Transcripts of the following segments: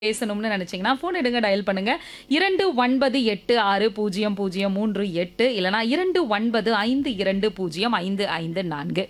பேசணும்னு நினைச்சீங்கன்னா ஃபோன் எடுங்க டயல் பண்ணுங்க இரண்டு ஒன்பது எட்டு ஆறு பூஜ்ஜியம் பூஜ்ஜியம் மூன்று எட்டு இல்லனா இரண்டு ஒன்பது ஐந்து இரண்டு பூஜ்ஜியம் ஐந்து ஐந்து நான்கு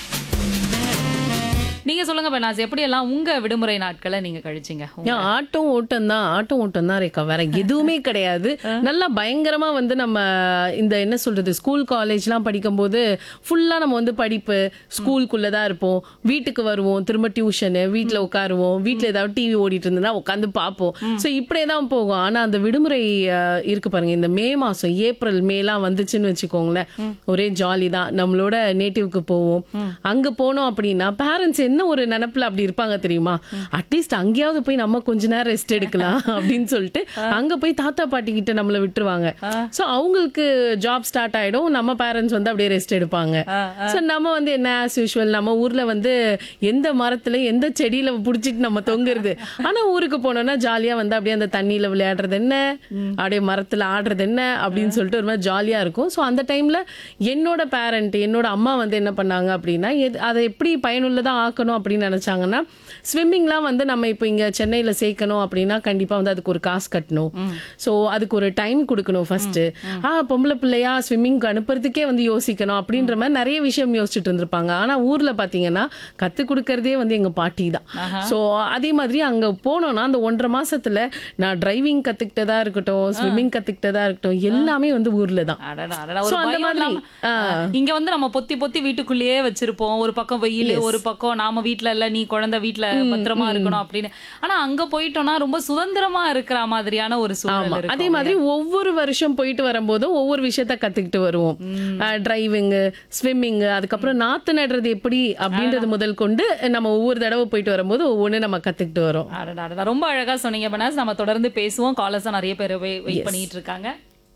நீங்க சொல்லுங்க பெனாஸ் எப்படி எல்லாம் உங்க விடுமுறை நாட்களை நீங்க கழிச்சீங்க உங்க- ஏன் ஆட்டம் ஓட்டம் தான் ஆட்டம் ஓட்டம் தான் ரேக்கா வேற எதுவுமே கிடையாது நல்லா பயங்கரமா வந்து நம்ம இந்த என்ன சொல்றது ஸ்கூல் காலேஜ்லாம் படிக்கும்போது ஃபுல்லா நம்ம வந்து படிப்பு ஸ்கூலுக்குள்ள தான் இருப்போம் வீட்டுக்கு வருவோம் திரும்ப டியூஷனு வீட்டில் உட்காருவோம் வீட்டில் ஏதாவது டிவி ஓடிட்டு இருந்ததுன்னா உட்காந்து பார்ப்போம் ஸோ இப்படியே தான் போகும் ஆனா அந்த விடுமுறை அஹ், இருக்கு பாருங்க இந்த மே மாசம் ஏப்ரல் மேலாம் வந்துச்சுன்னு வச்சுக்கோங்களேன் ஒரே ஜாலி தான் நம்மளோட நேட்டிவ்க்கு போவோம் அங்க போனோம் அப்படின்னா பேரண்ட்ஸ் என்ன ஒரு நினப்புல அப்படி இருப்பாங்க தெரியுமா அட்லீஸ்ட் அங்கேயாவது போய் நம்ம கொஞ்ச நேரம் ரெஸ்ட் எடுக்கலாம் அப்படின்னு சொல்லிட்டு அங்க போய் தாத்தா பாட்டி கிட்ட நம்மள விட்டுருவாங்க சோ அவங்களுக்கு ஜாப் ஸ்டார்ட் ஆயிடும் நம்ம பேரண்ட்ஸ் வந்து அப்படியே ரெஸ்ட் எடுப்பாங்க சோ நம்ம வந்து என்ன ஆஸ் யூஷுவல் நம்ம ஊர்ல வந்து எந்த மரத்துல எந்த செடியில புடிச்சிட்டு நம்ம தொங்குறது ஆனா ஊருக்கு போனோம்னா ஜாலியா வந்து அப்படியே அந்த தண்ணியில விளையாடுறது என்ன அப்படியே மரத்துல ஆடுறது என்ன அப்படின்னு சொல்லிட்டு ஒரு மாதிரி ஜாலியா இருக்கும் சோ அந்த டைம்ல என்னோட பேரண்ட் என்னோட அம்மா வந்து என்ன பண்ணாங்க அப்படின்னா எது- அதை எப்படி பயனுள்ளதா ஆக்கணும் அப்படின்னு நினைச்சாங்கன்னா ஸ்விம்மிங்லாம் வந்து நம்ம இப்போ இங்க சென்னையில சேர்க்கணும் அப்படின்னா கண்டிப்பா வந்து அதுக்கு ஒரு காசு கட்டணும் சோ அதுக்கு ஒரு டைம் கொடுக்கணும் ஃபர்ஸ்ட் ஆ பொம்பளை பிள்ளையா ஸ்விம்மிங்க்கு அனுப்புறதுக்கே வந்து யோசிக்கணும் அப்படின்ற மாதிரி நிறைய விஷயம் யோசிச்சுட்டு இருந்திருப்பாங்க ஆனா ஊர்ல பாத்தீங்கன்னா கத்து கொடுக்கறதே வந்து எங்க பாட்டி தான் சோ அதே மாதிரி அங்க போனோம்னா அந்த ஒன்றரை மாசத்துல நான் டிரைவிங் கத்துக்கிட்டதா இருக்கட்டும் ஸ்விம்மிங் கத்துக்கிட்டதா இருக்கட்டும் எல்லாமே வந்து ஊர்ல தான் அடடா, அடடா, So, ஒரு அந்த பயம் மாதிரி, இல்லாம- ஆ. இங்க வந்து நம்ம பொத்தி பொத்தி வீட்டுக்குள்ளேயே வச்சிருப்போம் ஒரு பக்கம் வெயில் ஒரு பக்கம் நாம வீட்ல இல்ல நீ குழந்தை வீட்ல பத்திரமா இருக்கணும் அப்படின்னு ஆனா அங்க போயிட்டோம்னா ரொம்ப சுதந்திரமா இருக்கிற மாதிரியான ஒரு ஆமா சூழல் இருக்கும் அதே மாதிரி ஒவ்வொரு வருஷம் போயிட்டு வரும்போதும் ஒவ்வொரு விஷயத்த கத்துக்கிட்டு வருவோம் டிரைவிங் ஸ்விம்மிங் அதுக்கப்புறம் நாத்து நடுறது எப்படி அப்படின்றது முதல் கொண்டு நம்ம ஒவ்வொரு தடவை போயிட்டு வரும்போது ஒவ்வொன்று நம்ம கத்துக்கிட்டு வரோம் அடடா, அடடா. ரொம்ப அழகா சொன்னீங்க பனாஸ் நம்ம தொடர்ந்து பேசுவோம் காலர்ஸா நிறைய பேர் வெயிட் பண்ணிட்டு இருக்காங்க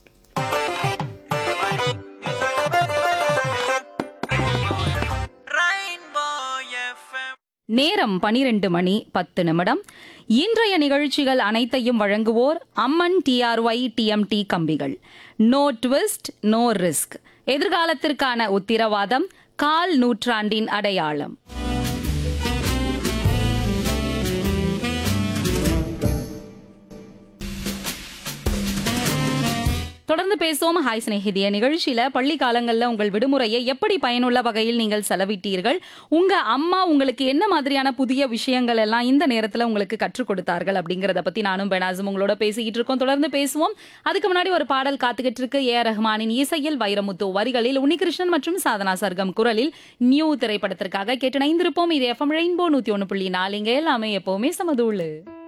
Rainbow FM. நேரம் பனிரெண்டு மணி பத்து நிமிடம் இன்றைய நிகழ்ச்சிகள் அனைத்தையும் வழங்குவோர் அம்மன் டிஆர்ஒய் டிஎம்டி கம்பிகள் நோ ட்விஸ்ட் நோ ரிஸ்க் எதிர்காலத்திற்கான உத்திரவாதம் கால் நூற்றாண்டின் அடையாளம் தொடர்ந்து பேசுவோம் ஹாய் சிநேகிதிய நிகழ்ச்சியில பள்ளி காலங்கள்ல உங்கள் விடுமுறையை எப்படி பயனுள்ள வகையில் நீங்கள் செலவிட்டீர்கள் உங்க அம்மா உங்களுக்கு என்ன மாதிரியான புதிய விஷயங்கள் எல்லாம் இந்த நேரத்துல உங்களுக்கு கற்றுக் கொடுத்தார்கள் அப்படிங்கறத பத்தி நானும் பெனாசும் உங்களோட பேசிக்கிட்டு இருக்கோம் தொடர்ந்து பேசுவோம் அதுக்கு முன்னாடி ஒரு பாடல் காத்துக்கிட்டு இருக்கு ஏ ரஹ்மானின் இசையில் வைரமுத்து வரிகளில் உன்னிகிருஷ்ணன் மற்றும் சாதனா சர்க்கம் குரலில் நியூ திரைப்படத்திற்காக கேட்டு இணைந்திருப்போம் இது எஃப்எம் ரெயின்போ நூத்தி ஒன்னு புள்ளி நாலுங்க எல்லாமே எப்பவுமே சமதூளு